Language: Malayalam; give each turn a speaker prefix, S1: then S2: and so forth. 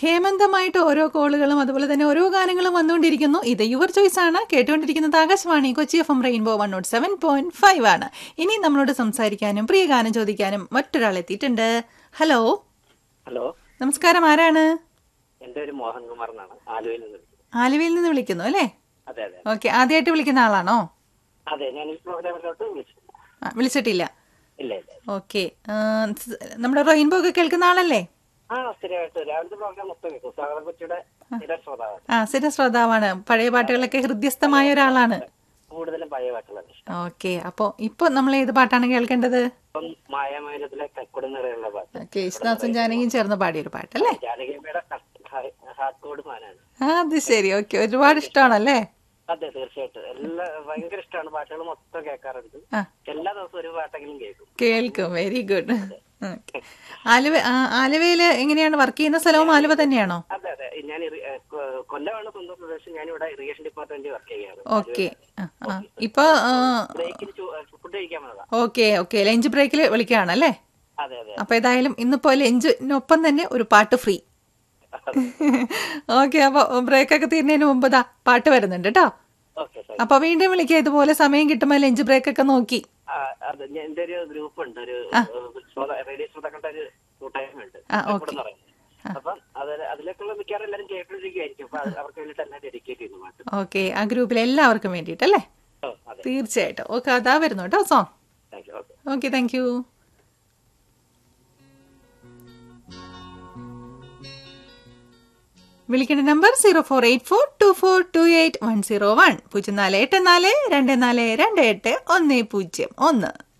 S1: ഹേമന്തമായിട്ട് ഓരോ കോളുകളും അതുപോലെ തന്നെ ഓരോ ഗാനങ്ങളും വന്നുകൊണ്ടിരിക്കുന്നു ഇത് യുവർ ചോയ്സ് ആണ് കേട്ടുകൊണ്ടിരിക്കുന്നത് Akashvani Kochi F M rainbow one nought seven point five ആണ് ഇനി നമ്മളോട് സംസാരിക്കാനും പ്രിയ ഗാനം ചോദിക്കാനും മറ്റൊരാൾ എത്തിയിട്ടുണ്ട് ഹലോ
S2: ഹലോ
S1: നമസ്കാരം ആരാണ്
S2: എൻ്റെ പേര് മോഹൻകുമാർ എന്നാണ് ആലുവയിൽ നിന്ന് വിളിക്കുന്നത്
S1: ആലുവയിൽ നിന്ന് വിളിക്കുന്നു അല്ലേ
S2: അതെ അതെ
S1: ഓക്കെ ആദ്യമായിട്ട് വിളിക്കുന്ന ആളാണോ
S2: അതെ ഞാൻ ഈ പ്രോഗ്രാമിലോട്ട് വിളിച്ചു
S1: ആ, വിളിച്ചിട്ടില്ല
S2: ഇല്ല ഇല്ല
S1: ഓക്കെ നമ്മുടെ റെയിൻബോ ഒക്കെ കേൾക്കുന്ന ആളല്ലേ
S2: ആ സ്ഥിരമായിട്ട് രാവിലത്തെ പ്രോഗ്രാം മൊത്തം കേൾക്കും സ്വാഗതം കൊച്ചിയുടെ സ്ഥിര ശ്രോതാവാണ്
S1: ആ സ്ഥിര ശ്രോതാവാണ് പഴയ പാട്ടുകളൊക്കെ ഹൃദ്യസ്ഥമായ ഒരാളാണ്
S2: കൂടുതലും പഴയ പാട്ടുകളാണ് ഇഷ്ടം
S1: ഓക്കെ അപ്പോൾ ഇപ്പോൾ നമ്മൾ ഏത് പാട്ടാണ് കേൾക്കേണ്ടത്
S2: ഇപ്പം മായാമൈനത്തിലെ കക്കുട നിറയുള്ള പാട്ട്
S1: ഓക്കെ യേശുദാസും ജാനകിയും ചേർന്ന് പാടിയൊരു പാട്ടല്ലേ
S2: ജാനകിയമ്മയുടെ ഹാർട്ട് കോഡ് മാനാണ്
S1: ആ അത് ശരി ഓക്കെ ഒരുപാട് ഇഷ്ടമാണല്ലേ
S2: അതെ തീർച്ചയായിട്ടും എല്ലാ ഭയങ്കര ഇഷ്ടമാണ് പാട്ടുകൾ മൊത്തം കേൾക്കാറുണ്ട്
S1: ആ
S2: എല്ലാ ദിവസവും ഒരു പാട്ടെങ്കിലും കേൾക്കും
S1: കേൾക്കും വെരി ഗുഡ് ആലുവ ആ, ആലുവയില് എങ്ങനെയാണ് വർക്ക് ചെയ്യുന്ന സ്ഥലവും ആലുവ തന്നെയാണോ
S2: അതെ അതെ ഞാൻ ഇറി- ഏ, കൊ- കൊല്ലമാണ് സ്വന്തം പ്രദേശം ഞാനിവിടെ ഇറിഗേഷൻ ഡിപ്പാർട്ട്മെന്റിൽ വർക്ക് ചെയ്യാറ്
S1: ഓക്കെ ആ ഇപ്പൊ
S2: ബ്രേക്കിന് ഫുഡ് കഴിക്കാൻ വന്നതാ
S1: ഓക്കെ ഓക്കെ ലഞ്ച് ബ്രേക്കിൽ വിളിക്കുകയാണല്ലേ
S2: അതെ അതെ
S1: അപ്പൊ ഏതായാലും ഇന്നിപ്പോ ലഞ്ചിനൊപ്പം തന്നെ ഒരു പാട്ട് ഫ്രീ ഓക്കെ അപ്പൊ ബ്രേക്ക് ഒക്കെ തീരുന്നതിന് മുമ്പ് ദാ പാട്ട് വരുന്നുണ്ട് കേട്ടോ
S2: ഓക്കെ സാർ
S1: അപ്പൊ വീണ്ടും വിളിക്കുക ഇതുപോലെ സമയം കിട്ടുമ്പോൾ ലഞ്ച് ബ്രേക്ക് ഒക്കെ നോക്കി
S2: അതെ ഞാൻ- എന്റെ ഒരു ഗ്രൂപ്പ് ഉണ്ട് ഒരു ശ്രോത- റേഡിയോ ശ്രോതാക്കളുടെ ഒരു കൂട്ടായ്മ ഉണ്ട്
S1: ആ,
S2: ഇവിടെ
S1: ഓക്കെ.
S2: എന്ന് പറയുന്നത്. അപ്പം അത് അതിലേക്കുള്ള മിക്കവാറും എല്ലാവരും കേട്ടിരിക്കുമായിരിക്കും അപ്പൊ അത് അവർക്ക് വേണ്ടിട്ട് എല്ലാം ഡെഡിക്കേറ്റ് ചെയ്യുന്നു പാട്ട്
S1: ഓക്കെ ആ ഗ്രൂപ്പിൽ എല്ലാവർക്കും വേണ്ടിയിട്ടല്ലേ
S2: ഓ അതെ
S1: തീർച്ചയായിട്ടും ഓക്കെ അതാ വരുന്നു കേട്ടോ song
S2: thank you okay
S1: okay thank you വിളിക്കേണ്ട number zero four eight four two four two eight one zero one പൂജ്യം നാല് എട്ട് നാല് രണ്ട് നാല് രണ്ട് എട്ട് ഒന്ന് പൂജ്യം ഒന്ന്